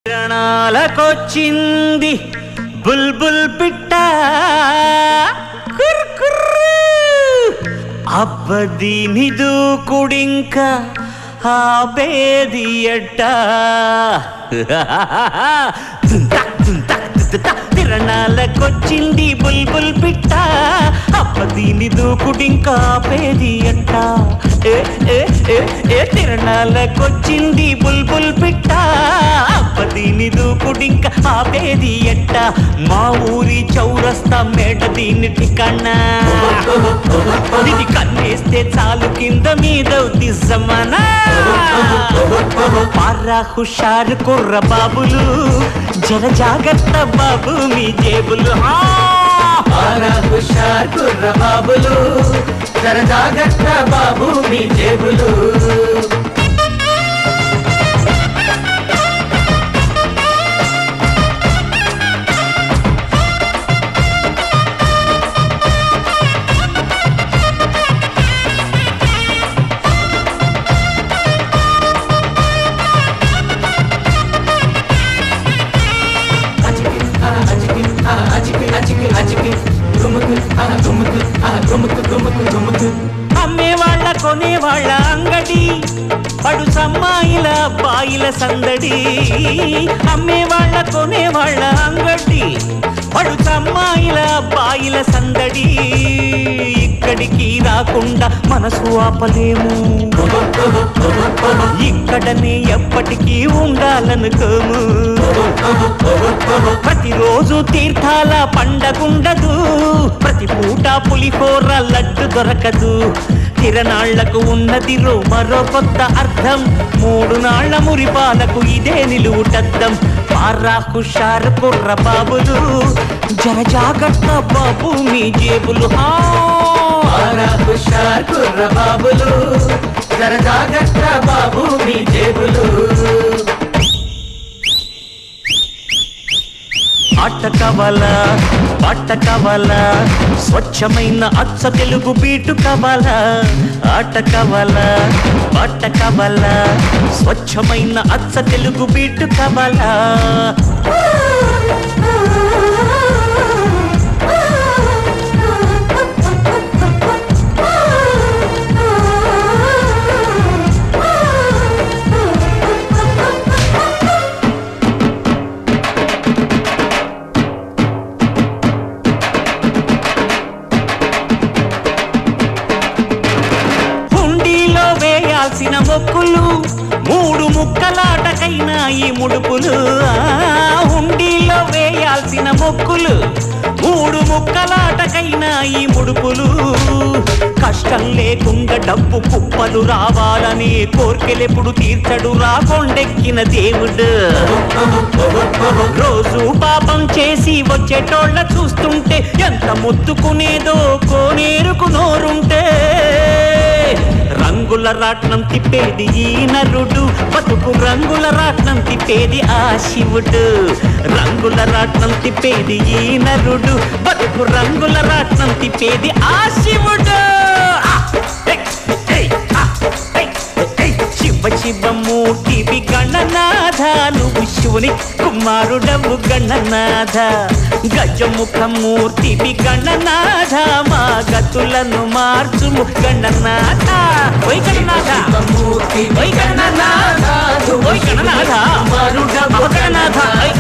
రణాలకొచ్చింది బుల్బుల్ పిట్ట కుర్ కుర్రు. అబ్బది నిదు కుడింక ఆపేది ఎట్ట తుంటక్ తుంటక్ తుతుట. తిరణాలకొచ్చింది బుల్బుల్ పిట్ట అప్పది నిదు కుడింక ఆపేది ఎట్ట ఏ ఏ ఏ ఏ తిరణాలకొచ్చింది బుల్బుల్ పిట్ట అప్పది నిదు కుడింక ఆపేది ఎట్ట మా ఊరి చౌరస్తా మేట దీని ఠికానా ఇది కన్నేస్తే చాలు కింద మీద దిశమనా పారా హుషారు కుర్ర బాబులు జర జాగ్రత్త బాబు మీ జేబులు ఆ! ఆరా హుషార్ కుర్ర బాబులు జర జాగ్రత్త బాబు మీ జేబులు అచికి ఆ అచికి ఆ అచికి అచికి అచికి గుముకు ఆ గుముకు ఆ గుముకు గుముకు గుముకు అమ్మేవాళ్ళ కొనేవాళ్ళ అంగడి పడు సమ్మాయిల బాయిల సందడి అమ్మేవాళ్ళ కొనేవాళ్ళ అంగడి పడు సమ్మాయిల బాయిల సందడి ఇక్కడికి రాకుండా మనసు ఆపలేము ఇక్కడనే ఎప్పటికీ ఉండాలనుకోము ప్రతిరోజు తీర్థాల పండగుండదు ప్రతి పూట పులిహోర లడ్డు దొరకదు తిరనాళ్లకు ఉన్నది రో మరో కొత్త అర్థం మూడు నాళ్ల మురిపాలకు ఇదే నిలువుటద్దం పారా హుషారు కుర్ర బాబులు జర జాగ్రత్త బాబు మీ జేబులు హా ఆరా హుషార్ కుర్ర బాబులు జర జాగ్రత్త బాబు మీ జేబులు ఆట కావాలా పాట కావాలా స్వచ్ఛమైన అచ్చ తెలుగు బీటు కావాలా ఆట కావాలా పాట కావాలా స్వచ్ఛమైన అచ్చ తెలుగు బీటు కావాలా హుండీలో వేయాల్సిన మొక్కులు మూడు ముక్కలాటకైనా ఈ ముడుపులు ఆ, హుండీలో వేయాల్సిన మొక్కులు మూడు ముక్కలాటకైనా ఈ ముడుపులు కష్టం లేకుండా డబ్బు కుప్పలు రావాలని కోర్కెలెప్పుడు తీర్చడు రాకొండెక్కిన దేవుడు రోజు పాపం చేసి వచ్చేటోళ్ళ చూస్తుంటే ఎంత ముత్తుకునేదో కోనేరుకు నోరుంటే రంగుల రాట్నం తిప్పేది ఈ నరుడు బతుకు రంగుల రాట్నం తిప్పేది ఆ శివుడు రంగుల రాట్నం తిప్పేది ఈ నరుడు బతుకు రంగుల రాట్నం తిప్పేది ఆ శివుడు ఆ! ఏయ్! ఏయ్! ఆ! ఏయ్! ఏయ్! శివ శివ మూర్తివి గణనాథ నువ్వు శివుని కుమారుడవు గణనాథ గజముఖ మూర్తివి గణనాథ మా గతులను మార్చుము గణనాథ ఓయ్ గణనాథ మూర్తి ఓయ్ గణనాథ ఓయ్ గణనాథ మరుడవు గణనాథ ఓయ్